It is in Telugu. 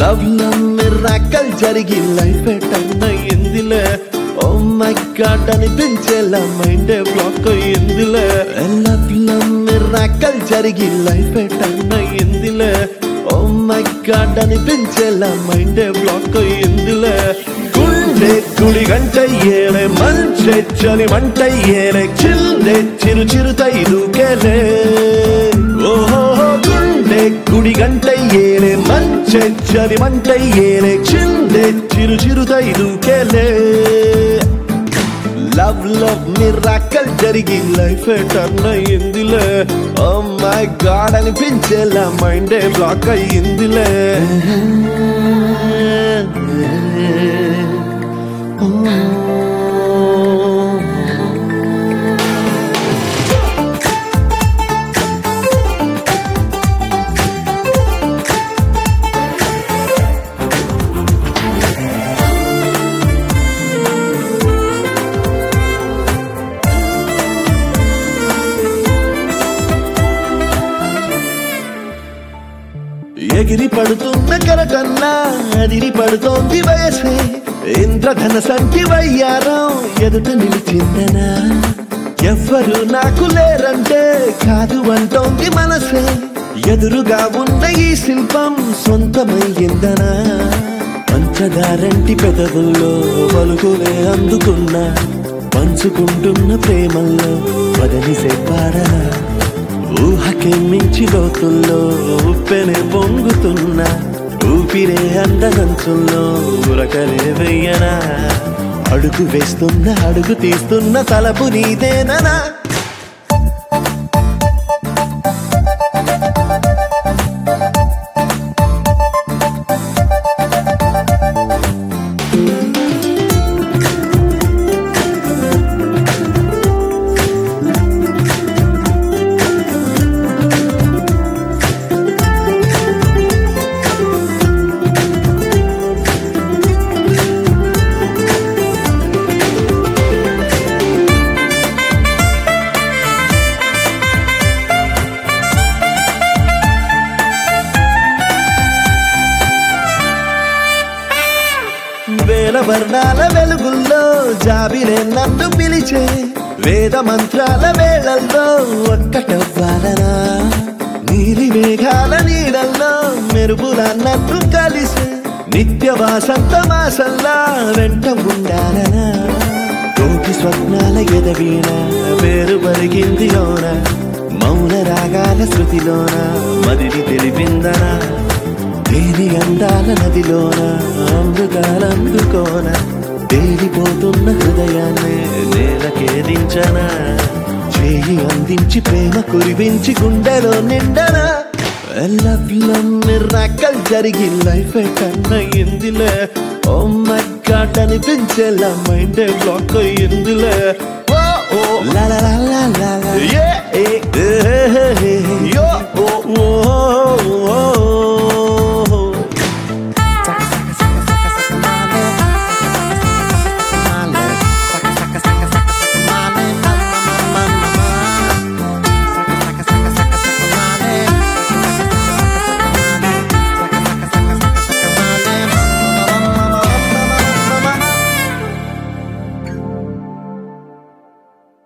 లవ్ లవ్ మిరాకల్ జరిగి లైఫ్ టర్న్ అయ్యిందిలే ఓ మై గాడ్ అనిపించేలా మైండ్ బ్లాక్ అయ్యిందిలే లవ్ లవ్ మిరాకల్ జరిగి లైఫ్ టర్న్ అయ్యిందిలే ఓ మై గాడ్ అనిపించేలా మైండ్ బ్లాక్ అయ్యిందిలే గుండె గుడి గంట ఏలే మంచె చలి మంట ఏలే చిల్లే చిరు చిరుతై దూకేలే ఓహో గుండె గుడి గంట ఏలే మంచె చలి మంట ఏలే చిల్లే చిరు చిరుతై దూకేలే లవ్ లవ్ మిరాకల్ జరిగి లైఫ్ టర్న్ అయ్యిందిలే ఓ మై గాడ్ అనిపించేలా మైండే బ్లాక్ అయ్యిందిలే ఎగిరి పడుతున్న కరకన్నా అదిరి పడుతోంది వయసే ఇంద్రధన సంటి వయ్యారం ఎదుట నిలిచిందనా ఎవ్వరు నాకు లేరంటే కాదు అంటోంది మనసే ఎదురుగా ఉన్న ఈ శిల్పం సొంతమయ్యిందనా పంచదారంటి పెదవుల్లో పలుకులే అందుకున్నా పంచుకుంటున్న ప్రేమల్లో వదని సెప్పారనా ఊహకే మించి లోతుల్లో ఉప్పెనే పొంగుతున్నా ఊపిరే అందనంచుల్లో ఉరకలే వెయ్యనా అడుగు వేస్తున్న అడుగు తీస్తున్న తలపు నీదేననా వేల వర్ణాల వెలుగుల్లో జాబిలే నన్ను పిలిచే వేద మంత్రాల వేళల్లో ఒక్కటవ్వాలనా నీలి మేఘాల నీడల్లో మెరుపుల నన్ను కలిసే నిత్య వాసంత మాసల్లా వెంట ఉండాలనా కోటి స్వప్నాల ఎదవీణ పేరు పలికింది లోన మౌన రాగాల శృతిలోన మదిని తెలిపిందనా దేని అందాల నదిలోన అమృతాలందుకోన తేలిపోతున్న హృదయాన్ని నేలకేదించనా చేయి అందించి ప్రేమ కురిపించి గుండెలో నిండనా లవ్ మిరాకల్ జరిగి లైఫ్ టర్న్ అయ్యిందిలే ఓ మై గాడ్ అనిపించేలా మైండ్ బ్లాక్ అయ్యిందిలే ఓ ఓ లా లా లా లా లా లా ఏ ఏ ఏ